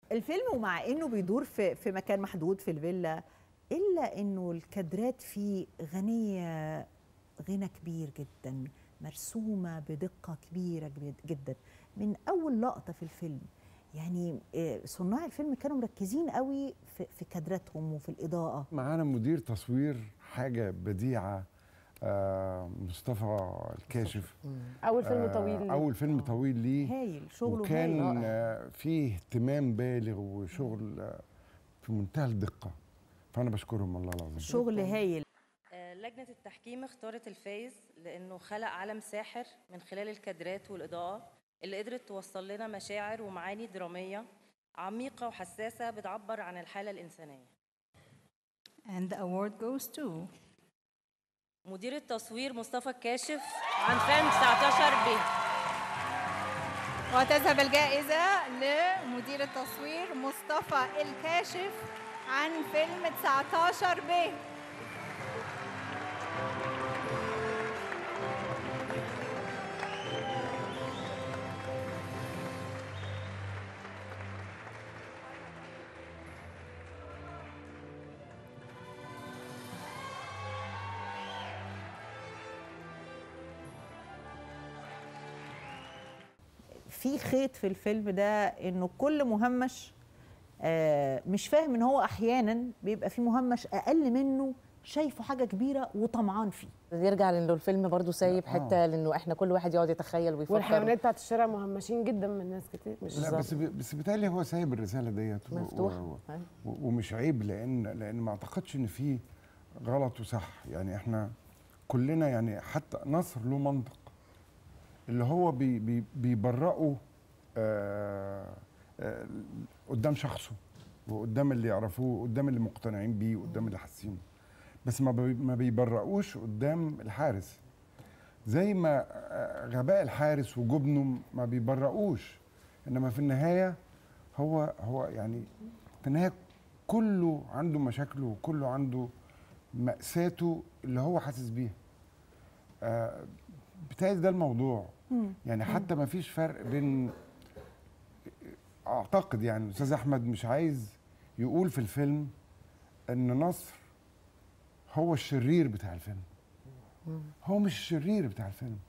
الفيلم ومع انه بيدور في في مكان محدود في الفيلا الا انه الكادرات فيه غنيه غنى كبير جدا مرسومه بدقه كبيره جدا من اول لقطه في الفيلم يعني آه، صناع الفيلم كانوا مركزين قوي في, في كادراتهم وفي الاضاءه معانا مدير تصوير حاجه بديعه آه مصطفى الكاشف اول فيلم طويل ليه. اول فيلم طويل ليه هايل شغله وكان هايل آه فيه اهتمام بالغ وشغل آه في منتهى الدقه فانا بشكرهم والله العظيم شغل هايل لجنة التحكيم اختارت الفايز لأنه خلق عالم ساحر من خلال الكادرات والإضاءة اللي قدرت توصل لنا مشاعر ومعاني درامية عميقة وحساسة بتعبر عن الحالة الإنسانية. And the award goes to مدير التصوير مصطفى الكاشف عن فيلم 19 ب وتذهب الجائزة لمدير التصوير مصطفى الكاشف عن فيلم 19 ب في خيط في الفيلم ده انه كل مهمش آه مش فاهم ان هو احيانا بيبقى في مهمش اقل منه شايفه حاجه كبيره وطمعان فيه يرجع لانه الفيلم برضو سايب حته لانه احنا كل واحد يقعد يتخيل ويفكر والحيوانات بتاعت الشارع مهمشين جدا من ناس كتير مش لا بس بس بالتالي هو سايب الرساله ديت مفتوحه و... و... ومش عيب لان لان ما اعتقدش ان في غلط وصح يعني احنا كلنا يعني حتى نصر له منطق اللي هو بي بي بيبرئه آه آه قدام شخصه وقدام اللي يعرفوه قدام اللي مقتنعين بيه قدام اللي حاسين بس ما بي ما بيبرئوش قدام الحارس زي ما غباء الحارس وجبنه ما بيبرئوش انما في النهايه هو هو يعني في النهايه كله عنده مشاكله وكله عنده مأساته اللي هو حاسس بيها آه بتهيألي ده الموضوع يعني حتى ما فيش فرق بين اعتقد يعني الاستاذ احمد مش عايز يقول في الفيلم ان نصر هو الشرير بتاع الفيلم هو مش الشرير بتاع الفيلم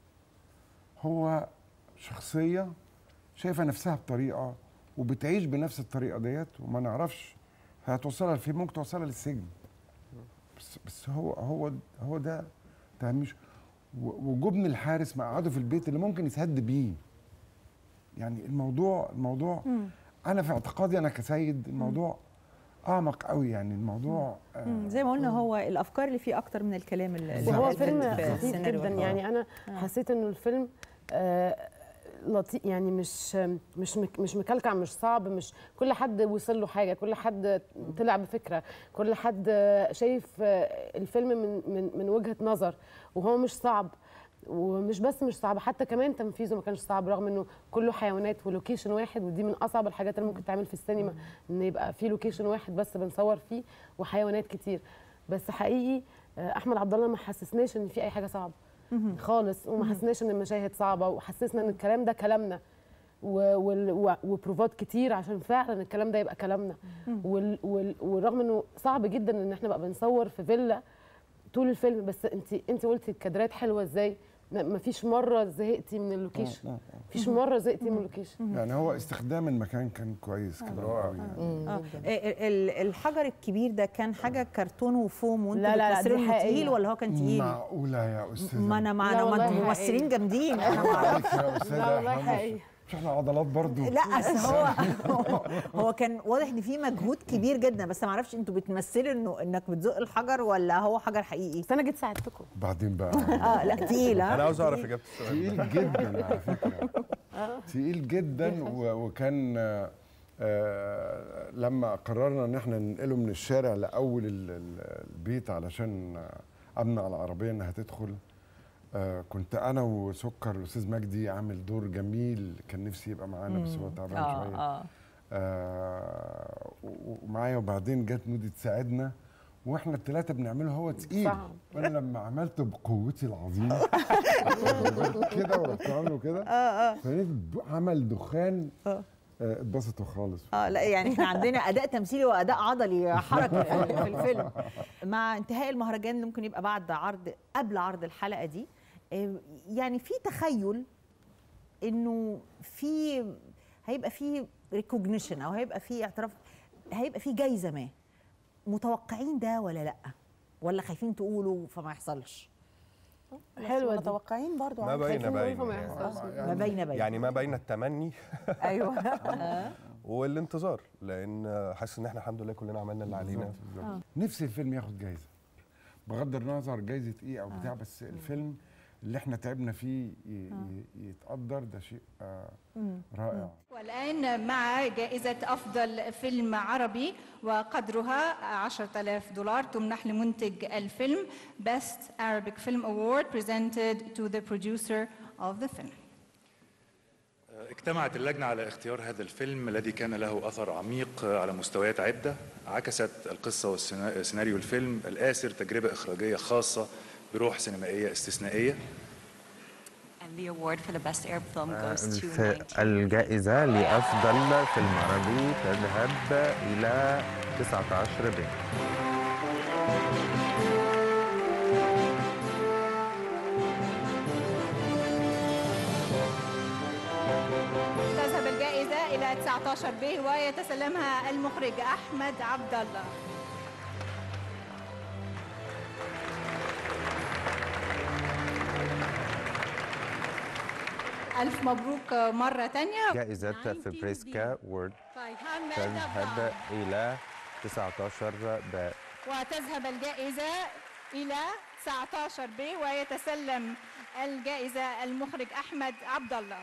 هو شخصيه شايفه نفسها بطريقه وبتعيش بنفس الطريقه ديت وما نعرفش هتوصلها لفين ممكن توصلها للسجن بس بس هو هو هو ده تهميش وجبن الحارس ما قعده في البيت اللي ممكن يتهد بيه يعني الموضوع الموضوع مم. انا في اعتقادي انا كسيد الموضوع مم. اعمق قوي يعني الموضوع آه زي ما قلنا هو الافكار اللي فيه اكتر من الكلام اللي هو فيلم خفيف جدا يعني انا آه. حسيت انه الفيلم آه لطيف يعني مش مش مش مكلكع مش صعب مش كل حد وصل له حاجه كل حد طلع بفكره كل حد شايف الفيلم من من من وجهه نظر وهو مش صعب ومش بس مش صعب حتى كمان تنفيذه ما كانش صعب رغم انه كله حيوانات ولوكيشن واحد ودي من اصعب الحاجات اللي ممكن تعمل في السينما ان يبقى في لوكيشن واحد بس بنصور فيه وحيوانات كتير بس حقيقي احمد عبد الله ما حسسناش ان في اي حاجه صعبه خالص وما حسناش ان المشاهد صعبه وحسسنا ان الكلام ده كلامنا وبروفات كتير عشان فعلا الكلام ده يبقى كلامنا ورغم انه صعب جدا ان احنا بقى بنصور في فيلا طول الفيلم بس انت انت قلتي الكادرات حلوه ازاي ما فيش مره زهقتي من اللوكيشن ما فيش مره زهقتي من اللوكيشن يعني هو استخدام المكان كان كويس كده قوي يعني. آه. الحجر الكبير ده كان حاجه كرتون وفوم وانت لا لا بتمثلوا انه تقيل ولا هو كان تقيل؟ معقوله يا استاذه ما انا ما انا ممثلين جامدين انا ما اعرفش يا استاذه والله حقيقي مش احنا عضلات برضو لا اصل هو هو كان واضح ان في مجهود كبير جدا بس ما اعرفش انتوا بتمثلوا انه انك بتزق الحجر ولا هو حجر حقيقي بس انا جيت ساعدتكم بعدين بقى اه لا تقيل انا عاوز اعرف اجابه السؤال تقيل جدا على فكره تقيل جدا وكان آه لما قررنا ان احنا ننقله من الشارع لاول البيت علشان امنع العربيه انها تدخل آه كنت انا وسكر الاستاذ مجدي عامل دور جميل كان نفسي يبقى معانا بس هو تعبان آه شويه آه. آه ومعايا وبعدين جت نودي تساعدنا واحنا الثلاثه بنعمله هو تقيل وانا لما عملته بقوتي العظيمه كده ورحت عامله كده اه اه عمل دخان آه، اتبسطوا خالص اه لا يعني احنا عندنا اداء تمثيلي واداء عضلي حركه في في الفيلم مع انتهاء المهرجان اللي ممكن يبقى بعد عرض قبل عرض الحلقه دي آه، يعني في تخيل انه في هيبقى في ريكوجنيشن او هيبقى في اعتراف هيبقى في جايزه ما متوقعين ده ولا لا ولا خايفين تقولوا فما يحصلش حلوه دي متوقعين برضو ما عادي. باينه خايفين باينه نقول فما يعني. يحصلش. ما بين بين يعني ما بين التمني ايوه والانتظار لان حاسس ان احنا الحمد لله كلنا عملنا اللي علينا بالظبط، بالظبط. نفسي الفيلم ياخد جايزه بغض النظر جايزه ايه او بتاع بس الفيلم اللي احنا تعبنا فيه ي- ي- يتقدر ده شيء آه، رائع والآن مع جائزة أفضل فيلم عربي وقدرها 10000 دولار تمنح لمنتج الفيلم Best Arabic Film Award presented to the producer of the film. اجتمعت اللجنة على اختيار هذا الفيلم الذي كان له أثر عميق على مستويات عدة عكست القصة وسيناريو الفيلم الآسر تجربة إخراجية خاصة بروح سينمائية استثنائية And the award for the best Arab film goes to الف- 19. الجائزة لأفضل فيلم عربي تذهب إلى 19 بنت تذهب الجائزة إلى 19 ب ويتسلمها المخرج أحمد عبد الله. ألف مبروك مرة تانية جائزة فبريسكا وورد طيب هنبدأ تذهب إلى 19 ب وتذهب الجائزة إلى 19 ب ويتسلم الجائزة المخرج أحمد عبد الله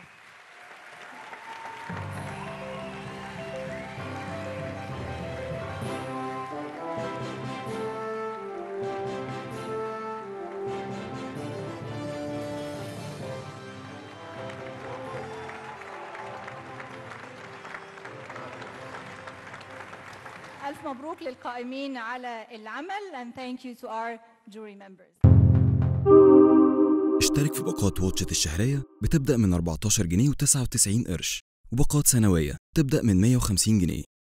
ألف مبروك للقائمين على العمل and thank you to our jury members اشترك في باقات واتشت الشهرية بتبدأ من 14 جنيه و99 قرش وباقات سنوية تبدأ من 150 جنيه